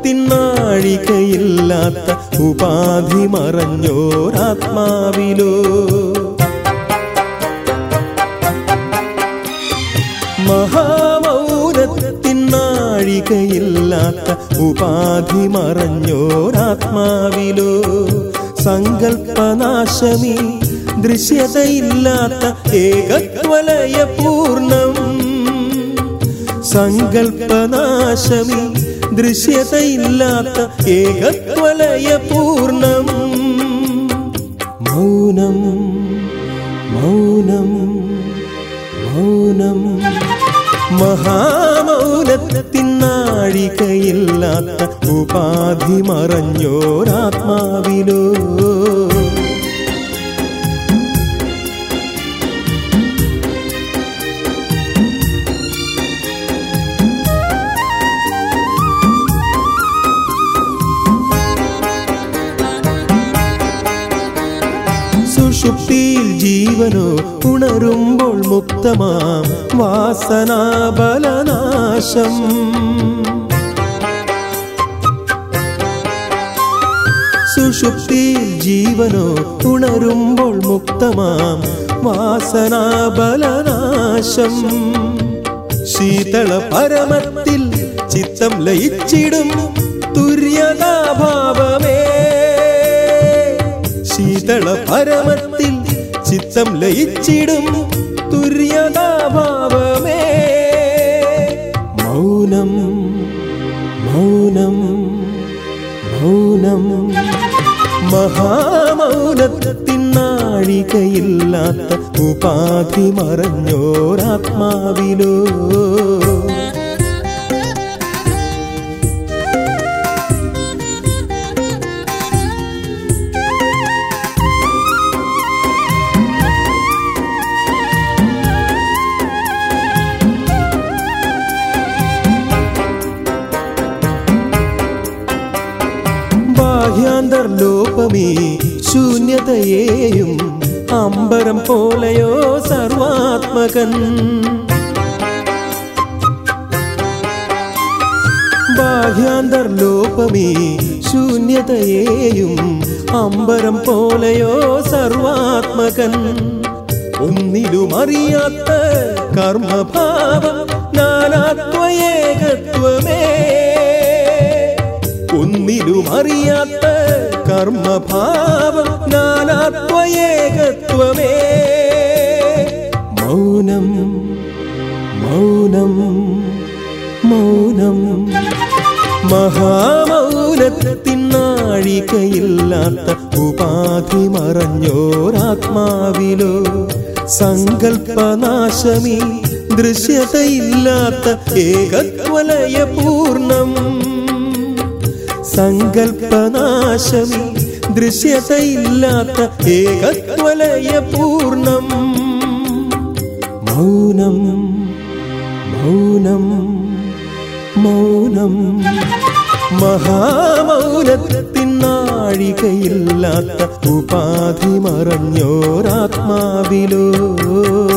മൗനത്തിനാഴികയില്ലാത്ത ഉപാധി മറഞ്ഞോരാത്മാവിലോ മഹാമൗനത്തിനാഴികയില്ലാത്ത ഉപാധി മറഞ്ഞോരാത്മാവിലോ സങ്കൽപ്പനാശമി ദൃശ്യതയില്ലാത്ത ഏകത്വലയ പൂർണ്ണം സങ്കൽപ്പനാശമി ദൃശ്യതയില്ലാത്ത ഏകത്വലയ പൂർണ്ണം മൗനം മൗനം മൗനം മഹാമൗനത്തിനാഴികയില്ലാത്ത ഉപാധി മറഞ്ഞോരാത്മാവിലോ സുഷുപ്തിയിൽ ജീവനോ ഉണരുമ്പോൾ മുക്തമാം വാസനാബലനാശം സുഷുപ്തിയിൽ ജീവനോ ഉണരുമ്പോൾ മുക്തമാം വാസനാബലനാശം ശീതള പരമത്തിൽ ചിത്തം ലയിച്ചിടും തുര്യതാഭാവമേ ശീതള പരമത്തിൽ ചിത്തം ലയിച്ചിടും തുര്യതാഭാവമേ മൗനം മൗനം മൗനം മഹാമൗനത്തിനാഴികയില്ലാത്ത ഉപാധി മറഞ്ഞോരാത്മാവിലോ ബാഹ്യാന്തർലോപമേ ശൂന്യതയെയും അമ്പരം പോലെയോ സർവാത്മകൻ ബാഹ്യാന്തർലോപമേ ശൂന്യതയെയും അമ്പരം പോലെയോ സർവാത്മകൻ ഒന്നിലും അറിയാത്ത കർമ്മഭാവം നാനാത്വയേകത്വമേ ഒന്നിലും അറിയാത്ത കർമ്മഭാവം നാനാത്വയേകത്വമേ മൗനം മൗനം മൗനം മഹാമൗനത്തിനാഴികയില്ലാത്ത ഉപാധി മറഞ്ഞോരാത്മാവിലോ സങ്കൽപ്പനാശമി ദൃശ്യതയില്ലാത്ത ഏകത്വലയ പൂർണ്ണം സങ്കൽപ്പനാശമി ദൃശ്യതയില്ലാത്ത ഏകത്വലയ പൂർണ്ണം മൗനം മൗനം മൗനം മഹാമൗനത്തിനാഴികയില്ലാത്ത ഉപാധി മറഞ്ഞോരാത്മാവിലോ